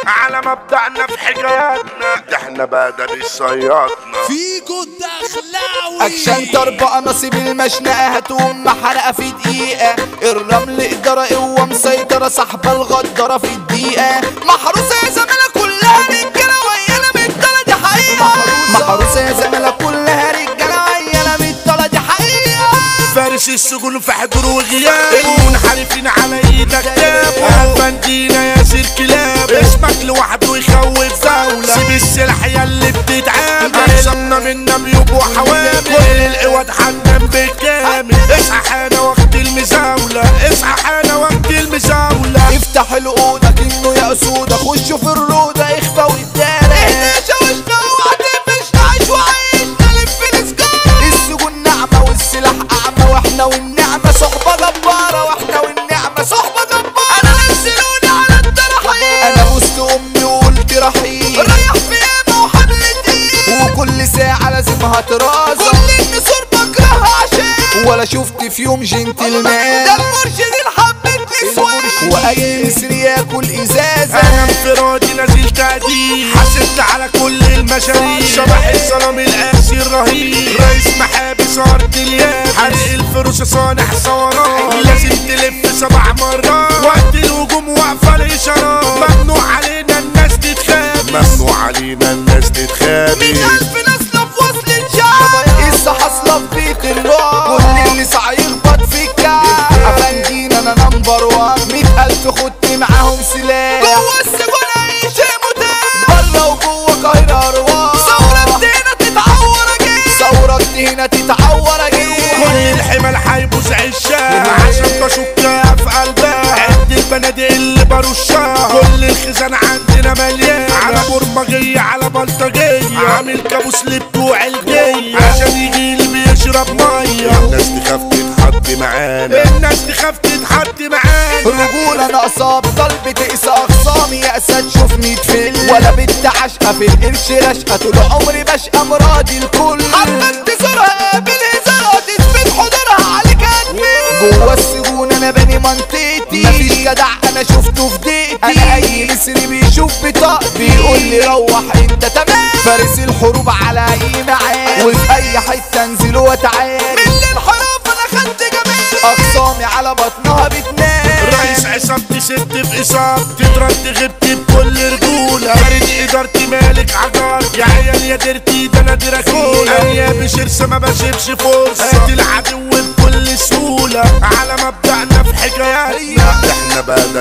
على مبدأنا في حكاياتنا ده احنا بقى ده صيادنا فيكو الدخلاوي اكشن طربقة نصيب المشنقة هتقوم حرقة في دقيقة الرمل إدارة قوة مسيطرة صاحبة الغدارة في الدقيقة محروسة يا زميلة كلها رجالة ويانا بالطلة دي حقيقة محروسة يا زميلة كلها رجالة ويانا بالطلة دي حقيقة فارس السجون في حضور وغياب المنحرفين على ايدك تاب البندينا يا سير كلاب اسمك لوحده يخوف دولة سيب السلاح يا اللي بتتعامل احسننا منا بيبقوا حوامل كل القواد حنان بالكامل اصحى حانا وقت المزاولة اصحى حانا وقت المزاولة افتح الأوضة كأنه يقصودة خشوا في الروضة اخفى والدارة اهدى شوشنا وهتقفش نعيش وعيش نلف السكار السجون نعمة والسلاح أعمى واحنا والنعمة صحبة جبارة واحنا والنعمة صحبة جبارة أنا نزلوني على الترحيل أنا بوست أمي وقلت رحيل رايح في ياما وحمل تقيل وكل ساعة لازم هترازة كل النسور بكرهها عشان ولا شفت في يوم جنتلمان ده المرشد الحبة نسوان وأي نسر ياكل إزازة انا انفرادي نازل تهديد حاسبت على كل المشاريع شبح الظلام القاسي الرهيب رئيس محابس ارض اليابس حرق الفروس صانع ثورات لازم تلف سبع مرات وقت الهجوم واقفه الاشارات ممنوع علينا الناس تتخابس ممنوع علينا الناس تتخابس ألف نسلة في وصل الشعب إسا حاصلة في بيت الرعب كل اللي سعى يخبط في الكعب أفندينا أنا نمبر وان مية ألف خدت معاهم سلاح جوه السجون أي شيء متاح بره وجوه قاهرة أرواح ثورة هنا تتعور أجيب ثورة هنا تتعور أجيب كل الحمل حيبوس عشاها عشان بشكها في قلبها عد البنادق اللي برشها كل الخزان عندنا مليان على برمجية على بلطجية عامل كابوس لبتوع الجية عشان يجيلي بيشرب مية الناس تخاف تتحط معانا الناس تخاف تتحط معانا رجولة ناقصة بطل بتقسى أخصامي يا أسد شوفني تفل ولا بنت عشقة في القرش رشقة طول عمري بشقى مرادي الكل حابة انتصارها بالهزار تثبت حضورها عليك هتمل جوه السجون أنا بني منطقتي مفيش جدع أنا شفته في دقيقتي أنا أي نسر بيشوف بطاقتي بيقول لي روح أنت تمام فارس الحروب على أي معاد وفي أي حتة أنزل وأتعاد من الحروب أنا خدت جمال أقسامي على بطنها بتنام رئيس عصابتي ست في اصابتي ترد غبتي بكل رجولة فرد ادارتي مالك عجار يا عيال يا ديرتي ده انا دراكولا انا بشرسة ما بسيبش فرصة قد العدو بكل سهولة على مبدأنا في حكاياتنا احنا بقى ده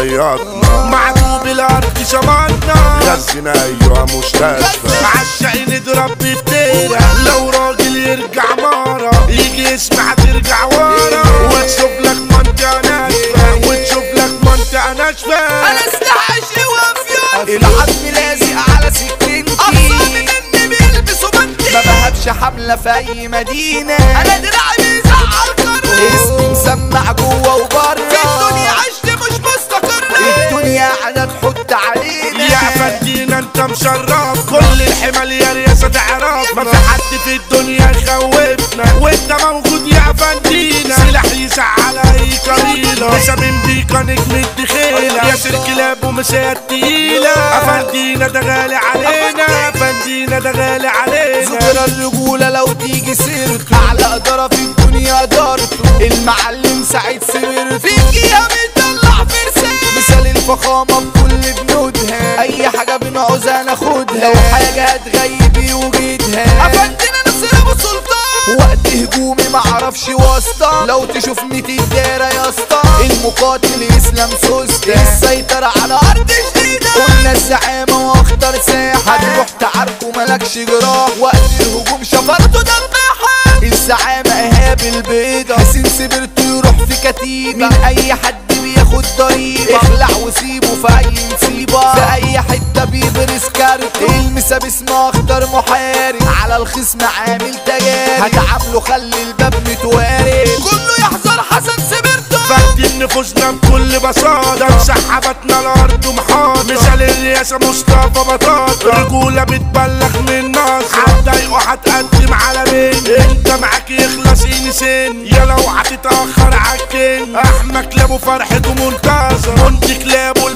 صيادنا معدوب الارض شمالنا غزنا ايوه مستشفى عالشقي نضرب بفتيرة لو راجل يرجع مرة يجي يسمع ترجع ورا وتشوف لك منطقة ناشفة وتشوف لك منطقة ناشفة انا استعشي وافيون العظم لازق على سكينتي اقصامي مني بيلبسوا بنتي ما بهبش حملة في اي مدينة انا دراعي بيزعل قرن اسمي مسمع جوه وبره في الدنيا عشت مش مستقر الدنيا قاعدة تحط علينا يا فندينا انت مشرف كل الحمل يا رياسة تعرف ما في حد في الدنيا يخوفنا وانت موجود يا فندينا سلاح يزعل اي قبيلة مسامين بيكا نجم الدخيلة يا سير كلاب ومسات تقيلة افندينا ده غالي علينا افندينا ده غالي علينا ذكر الرجولة لو تيجي سيرته أعلى إدارة في الدنيا دارته المعلم سعيد سمير فيك يا مطلع فرسان مثال الفخامة بكل بنودها أي حاجة بنعوزها ناخدها لو حاجة هتغيب وجودها أفندنا نصر أبو سلطان وقت هجومي معرفش واسطة لو تشوفني تدارى يا اسطى المقاتل اسلام سوسته السيطرة على أرض جديدة قلنا الزعامة واختار ساحة هتروح تعاركوا ملكش جراح وقت الهجوم شفرته دباحة الزعامة إيهاب البيضة حسين سبرته يروح في كتيبة من أي حد بياخد ضريبة اخلع وسيبه في أي مصيبة في أي حتة بيبرز كارت المسا باسمه أخضر محارب على الخصم عامل تجارب هتعامله خلي الباب متوارب كله يحذر حسن سبرته فاكدين نفوسنا بكل بساطة سحبتنا الأرض محاطة مثال الرئاسة مصطفى بطاطا رجولة بتبلغ من ناصر هتضايقوا هتقدم على مين انت معاك يخلص انسان يا لو هتتأخر عالكين احمد كلابه فرحته منتظر كنت كلابه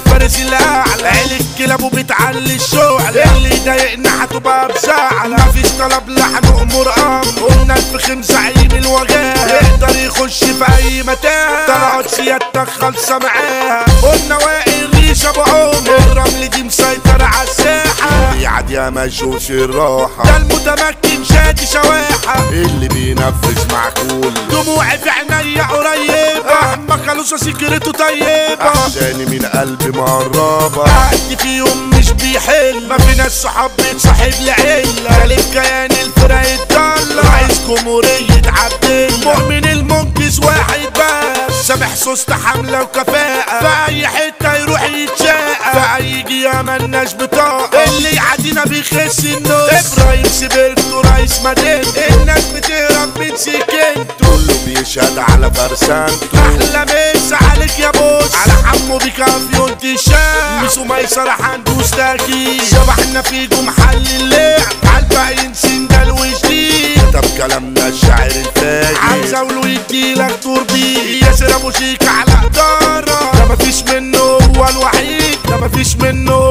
الفارس الاعلى عيل الكلاب وبتعلي الشعل اللي يضايقنا هتبقى بزعل مفيش طلب لحن امور امر قلنا الفخم زعيم الوجاه يقدر يخش في اي متاهه طلعت سيادتك خالصه معاها قلنا واقي الريشه ابو عمر الرمل دي مسيطره على الساحه يعد يا مجوش الراحة ده المتمكن شادي شواحه اللي بينفذ مع كل دموعي في عينيا قريبة أما كالوسة سكرته طيبة احزاني من قلبي مقربة قد في يوم مش بيحل ما في ناس صحاب بتصاحب لعلة خالد كيان الفرق الضالة رئيس جمهورية عبد مؤمن المنقذ واحد بس سامح سوست حملة وكفاءة في أي حتة يروح يتشاقى في أي جهة ملناش بطاقة اللي يعدينا بيخس النص إبراهيم سبرتو رئيس مدينته الناس بتهرب من سكنته كله بيشهد على فرسانته احلى مسا عليك يا بوس على حمو بكافيون تشاع ميسو ميسر هندوس تاكيد شبحنا فيكم محل اللعب عالباقيين سندل وجديد كتب كلامنا الشاعر الفاجر عايز اقوله يديلك توربي ياسر ابو شيك على قدارة ده مفيش منه هو الوحيد ده مفيش منه